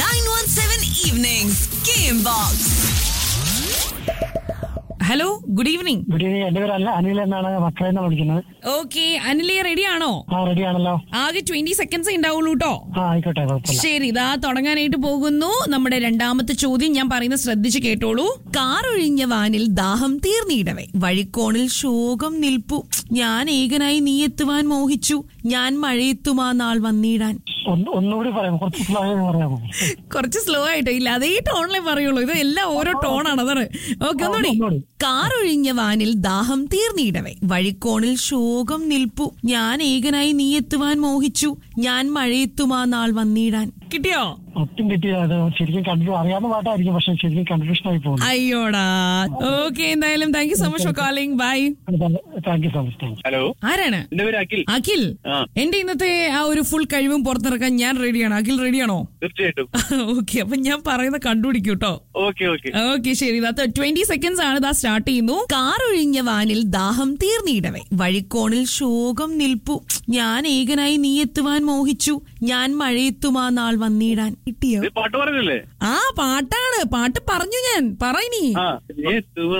917 Evenings Game Box. Hello good evening good evening എന്റെ പേര് അല്ല അനിൽ എന്നാണ് മക്കളെ നിന്നാണ് വിളിക്കുന്നത് ഓക്കെ അനിലെ റെഡി ആണോ ആ റെഡി ആണല്ലോ ആകെ ട്വന്റി സെക്കൻഡ്സ് ഉണ്ടാവുള്ളൂ കേട്ടോ ആ ആയിക്കോട്ടെ കുഴപ്പമില്ല ശരി ഇതാ തുടങ്ങാനായിട്ട് പോകുന്നു നമ്മുടെ രണ്ടാമത്തെ ചോദ്യം ഞാൻ പറയുന്നത് ശ്രദ്ധിച്ച് കേട്ടോളൂ കാർ ഒഴിഞ്ഞ വാനിൽ ദാഹം തീർന്നിടവേ വഴിക്കോണിൽ ശോകം നിൽപ്പു ഞാൻ ഏകനായി നീ എത്തുവാൻ മോഹിച്ചു ഞാൻ മഴയെത്തുമാ നാൾ വന്നിടാൻ ഒന്ന് ഒന്നുകൂടി പറയാം കുറച്ച് സ്ലോ ആയി പറയാമോ കുറച്ച് സ്ലോ ആയിട്ടോ ഇല്ല അതേ ടോണിലേ പറയുള്ളൂ ഇത് എല്ലാം ഓരോ ടോണാണ് അതാണ് ഓക്കെ ഒന്നുകൂടി ഒന്നുകൂടി. കാർ ഒഴിഞ്ഞ വാനിൽ ദാഹം തീർന്നിടവേ വഴിക്കോണിൽ ശോകം നിൽപ്പു ഞാൻ ഏകനായി നീ എത്തുവാൻ മോഹിച്ചു ഞാൻ മഴയെത്തുമാ നാൾ വന്നിടാൻ കിട്ടിയോ ഒട്ടും കിട്ടിയ അത് ശരിക്കും കൺഫ്യൂ അറിയാവുന്ന പാട്ടായിരിക്കും പക്ഷെ ശരിക്കും കൺഫ്യൂഷൻ ആയി പോകുന്നു അയ്യോടാ ഓക്കെ എന്തായാലും thank you so much for calling bye thank you so much thank hello ആരാണ് എന്റെ പേര് അഖിൽ അഖിൽ ആ. എന്റെ ഇന്നത്തെ ആ ഒരു ഫുൾ കഴിവും പുറത്തിറക്കാൻ ഞാൻ റെഡിയാണ് അഖിൽ റെഡിയാണോ തീർച്ചയായിട്ടും ഓക്കെ അപ്പൊ ഞാൻ പറയുന്ന കണ്ടുപിടിക്കൂ കേട്ടോ ഓക്കെ ഓക്കെ ഓക്കെ ശരി ഇതാ ട്വന്റി സെക്കൻഡ്സ് ആണ് ഇതാ സ്റ്റാർട്ട് ചെയ്യുന്നു കാർ ഒഴിഞ്ഞ വാനിൽ ദാഹം തീർന്നിടവേ വഴിക്കോണിൽ ശോകം നിൽപ്പു ഞാൻ ഏകനായി നീ എത്തുവാൻ മോഹിച്ചു ഞാൻ മഴയെത്തുമാ നാൾ വന്നിടാൻ കിട്ടിയോ ഇത് പാട്ട് പറഞ്ഞല്ലേ ആ പാട്ടാണ് പാട്ട് പറഞ്ഞു ഞാൻ പറയിനി ആ എത്തുവാ